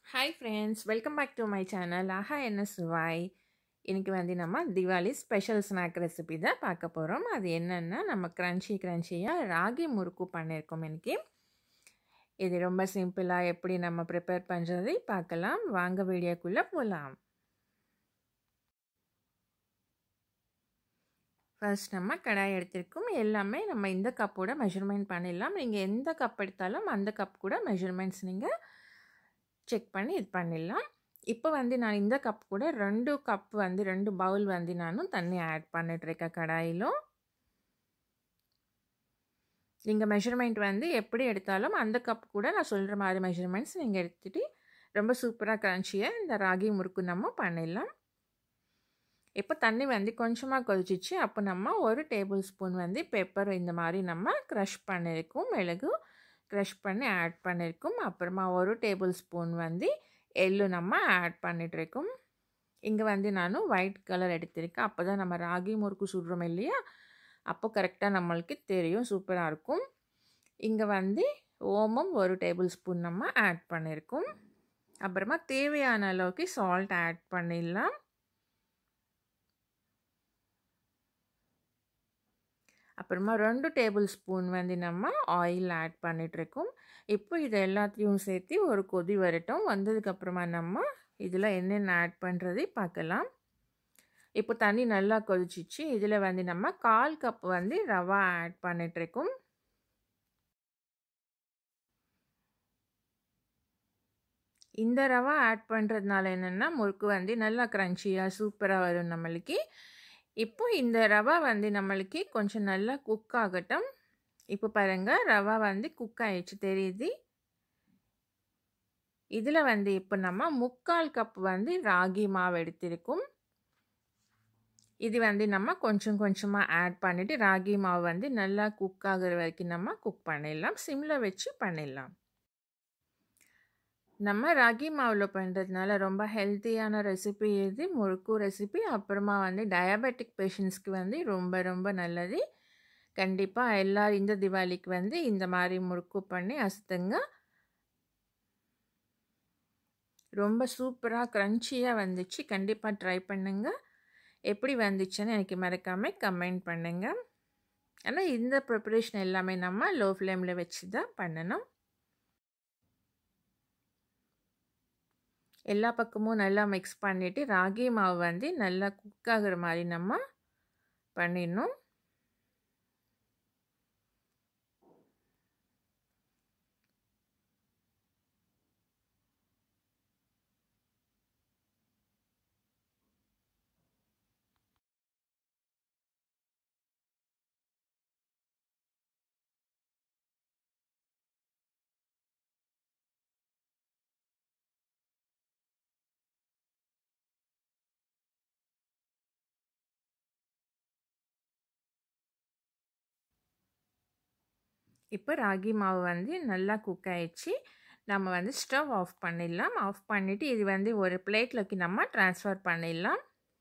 hi friends welcome back to my channel ஆஹா என்ன சுவாய் இன்னைக்கு வந்து நம்ம திவாலி ஸ்பெஷல் ஸ்நாக் ரெசிபி தான் பார்க்க போகிறோம் அது என்னென்னா நம்ம க்ரன்ச்சி க்ரன்ச்சியாக ராகி முறுக்கு பண்ணியிருக்கோம் இன்னைக்கு இது ரொம்ப சிம்பிளாக எப்படி நம்ம ப்ரிப்பேர் பண்ணுறதை பார்க்கலாம் வாங்க வீடியோக்குள்ளே போகலாம் ஃபர்ஸ்ட் நம்ம கடாய் எடுத்திருக்கோம் எல்லாமே நம்ம இந்த கப்போட மெஷர்மெண்ட் பண்ணிடலாம் நீங்கள் எந்த கப் எடுத்தாலும் அந்த கப் கூட மெஷர்மெண்ட்ஸ் நீங்கள் செக் பண்ணி இது பண்ணிடலாம் இப்போ வந்து நான் இந்த கப் கூட ரெண்டு கப் வந்து ரெண்டு பவுல் வந்து நானும் தண்ணி ஆட் பண்ணிட்டுருக்கேன் கடாயிலும் நீங்கள் மெஷர்மெண்ட் வந்து எப்படி எடுத்தாலும் அந்த கப் கூட நான் சொல்கிற மாதிரி மெஷர்மெண்ட்ஸ் நீங்கள் எடுத்துகிட்டு ரொம்ப சூப்பராக க்ரன்ச்சியாக இந்த ராகி முறுக்கு நம்ம பண்ணிடலாம் இப்போ தண்ணி வந்து கொஞ்சமாக கொதிச்சிச்சு அப்போ நம்ம ஒரு டேபிள் ஸ்பூன் வந்து பெப்பர் இந்த மாதிரி நம்ம க்ரஷ் பண்ணியிருக்கோம் மிளகு க்ரஷ் பண்ணி ஆட் பண்ணியிருக்கோம் அப்புறமா ஒரு டேபிள் ஸ்பூன் வந்து எள்ளு நம்ம ஆட் பண்ணிகிட்ருக்கோம் இங்கே வந்து நான் ஒயிட் கலர் எடுத்திருக்கேன் அப்போ தான் நம்ம ராகி முறுக்கு சுடுறோம் இல்லையா அப்போ கரெக்டாக நம்மளுக்கு தெரியும் சூப்பராக இருக்கும் இங்கே வந்து ஓமம் ஒரு டேபிள் ஸ்பூன் நம்ம ஆட் பண்ணியிருக்கோம் அப்புறமா தேவையான அளவுக்கு சால்ட் ஆட் பண்ணிடலாம் அப்புறமா ரெண்டு டேபிள் ஸ்பூன் வந்து நம்ம ஆயில் ஆட் பண்ணிகிட்ருக்கோம் இப்போ இது எல்லாத்தையும் சேர்த்து ஒரு கொதி வரட்டும் வந்ததுக்கப்புறமா நம்ம இதில் என்னென்ன ஆட் பண்ணுறது பார்க்கலாம் இப்போ தண்ணி நல்லா கொதிச்சிச்சு இதில் வந்து நம்ம கால் கப் வந்து ரவா ஆட் பண்ணிகிட்ருக்கோம் இந்த ரவா ஆட் பண்ணுறதுனால என்னென்னா முறுக்கு வந்து நல்லா க்ரன்ச்சியாக சூப்பராக வரும் நம்மளுக்கு இப்போ இந்த ரவா வந்து நம்மளுக்கு கொஞ்சம் நல்லா குக் ஆகட்டும் இப்போ பாருங்கள் ரவா வந்து குக் ஆயிடுச்சு தெரியுது இதில் வந்து இப்போ நம்ம முக்கால் கப் வந்து ராகி மாவு எடுத்திருக்கோம் இது வந்து நம்ம கொஞ்சம் கொஞ்சமாக ஆட் பண்ணிவிட்டு ராகி மாவு வந்து நல்லா குக் ஆகிற வரைக்கும் நம்ம குக் பண்ணிடலாம் சிம்மில் வச்சு பண்ணிடலாம் நம்ம ராகி மாவில் பண்ணுறதுனால ரொம்ப ஹெல்த்தியான ரெசிபி இது முறுக்கு ரெசிபி அப்புறமா வந்து டயபெட்டிக் பேஷண்ட்ஸ்க்கு வந்து ரொம்ப ரொம்ப நல்லது கண்டிப்பாக எல்லோரும் இந்த திவாலிக்கு வந்து இந்த மாதிரி முறுக்கு பண்ணி அசுத்துங்க ரொம்ப சூப்பராக க்ரன்ச்சியாக வந்துச்சு கண்டிப்பாக ட்ரை பண்ணுங்க எப்படி வந்துச்சுன்னு எனக்கு மறக்காமல் கமெண்ட் பண்ணுங்கள் ஆனால் இந்த ப்ரிப்பரேஷன் எல்லாமே நம்ம லோ ஃப்ளேமில் வச்சு தான் பண்ணணும் எல்லா பக்கமும் நல்லா மிக்ஸ் பண்ணிவிட்டு ராகி மாவு வந்து நல்லா குக் ஆகிற மாதிரி நம்ம பண்ணிடணும் இப்போ ராகி மாவு வந்து நல்லா குக் ஆயிடுச்சு நம்ம வந்து ஸ்டவ் ஆஃப் பண்ணிடலாம் ஆஃப் பண்ணிவிட்டு இது வந்து ஒரு பிளேட்லக்கு நம்ம ட்ரான்ஸ்ஃபர் பண்ணிடலாம்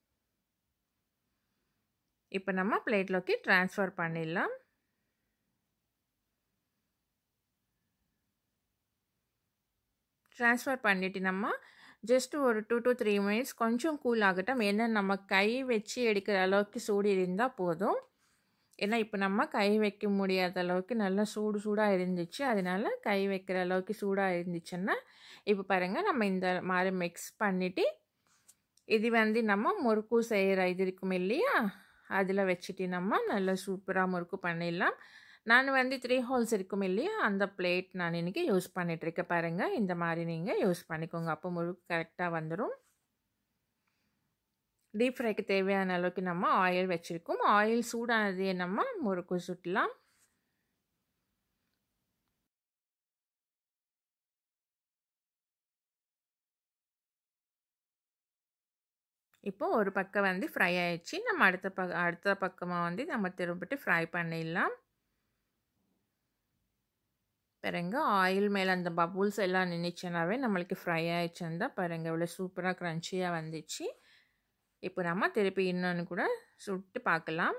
இப்போ நம்ம பிளேட்லக்கு ட்ரான்ஸ்ஃபர் பண்ணிடலாம் ட்ரான்ஸ்ஃபர் பண்ணிவிட்டு நம்ம ஜஸ்ட் ஒரு டூ டு த்ரீ மினிட்ஸ் கொஞ்சம் கூல் ஆகட்டும் ஏன்னா நம்ம கை வச்சு எடுக்கிற அளவுக்கு சூடு இருந்தால் போதும் ஏன்னா இப்போ நம்ம கை வைக்க முடியாத அளவுக்கு நல்லா சூடு சூடாக இருந்துச்சு அதனால கை வைக்கிற அளவுக்கு சூடாக இருந்துச்சுன்னா இப்போ பாருங்கள் நம்ம இந்த மாதிரி மிக்ஸ் பண்ணிவிட்டு இது வந்து நம்ம முறுக்கு செய்கிற இது இருக்கும் இல்லையா அதில் வச்சுட்டு நம்ம நல்லா சூப்பராக முறுக்கு பண்ணிடலாம் நான் வந்து த்ரீ ஹோல்ஸ் இருக்கும் இல்லையா அந்த பிளேட் நான் இன்றைக்கி யூஸ் பண்ணிகிட்ருக்கேன் பாருங்கள் இந்த மாதிரி நீங்கள் யூஸ் பண்ணிக்கோங்க அப்போ முறுக்கு கரெக்டாக வந்துடும் டீப் ஃப்ரைக்கு தேவையான அளவுக்கு நம்ம ஆயில் வச்சுருக்கோம் ஆயில் சூடானதே நம்ம முறுக்கு சுட்டலாம் இப்போ ஒரு பக்கம் வந்து ஃப்ரை ஆயிடுச்சு நம்ம அடுத்த பக்க அடுத்த பக்கமாக வந்து நம்ம திரும்பிட்டு ஃப்ரை பண்ணிடலாம் பாருங்க ஆயில் மேலே அந்த பபுள்ஸ் எல்லாம் நின்றுச்சுனாவே நம்மளுக்கு ஃப்ரை ஆயிடுச்சுன்னு தான் பாருங்கள் இவ்வளோ சூப்பராக க்ரன்ச்சியாக வந்துச்சு இப்போ நம்ம திருப்பி இன்னொன்று கூட சுட்டு பார்க்கலாம்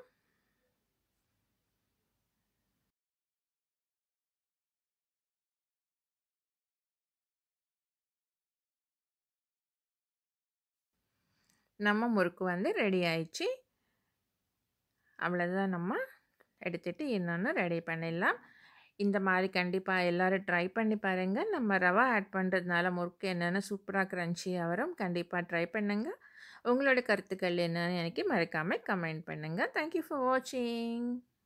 நம்ம முறுக்கு வந்து ரெடி ஆயிடுச்சு அவ்வளோதான் நம்ம எடுத்துகிட்டு இன்னொன்று ரெடி பண்ணிடலாம் இந்த மாதிரி கண்டிப்பாக எல்லோரும் ட்ரை பண்ணி பாருங்கள் நம்ம ரவா ஆட் பண்ணுறதுனால முறுக்கு என்னென்ன சூப்பராக க்ரன்ச்சியாக வரும் கண்டிப்பாக ட்ரை பண்ணுங்கள் உங்களோட கருத்துக்கள் என்னன்னு எனக்கு மறக்காமல் கமெண்ட் பண்ணுங்கள் தேங்க்யூ ஃபார் வாட்சிங்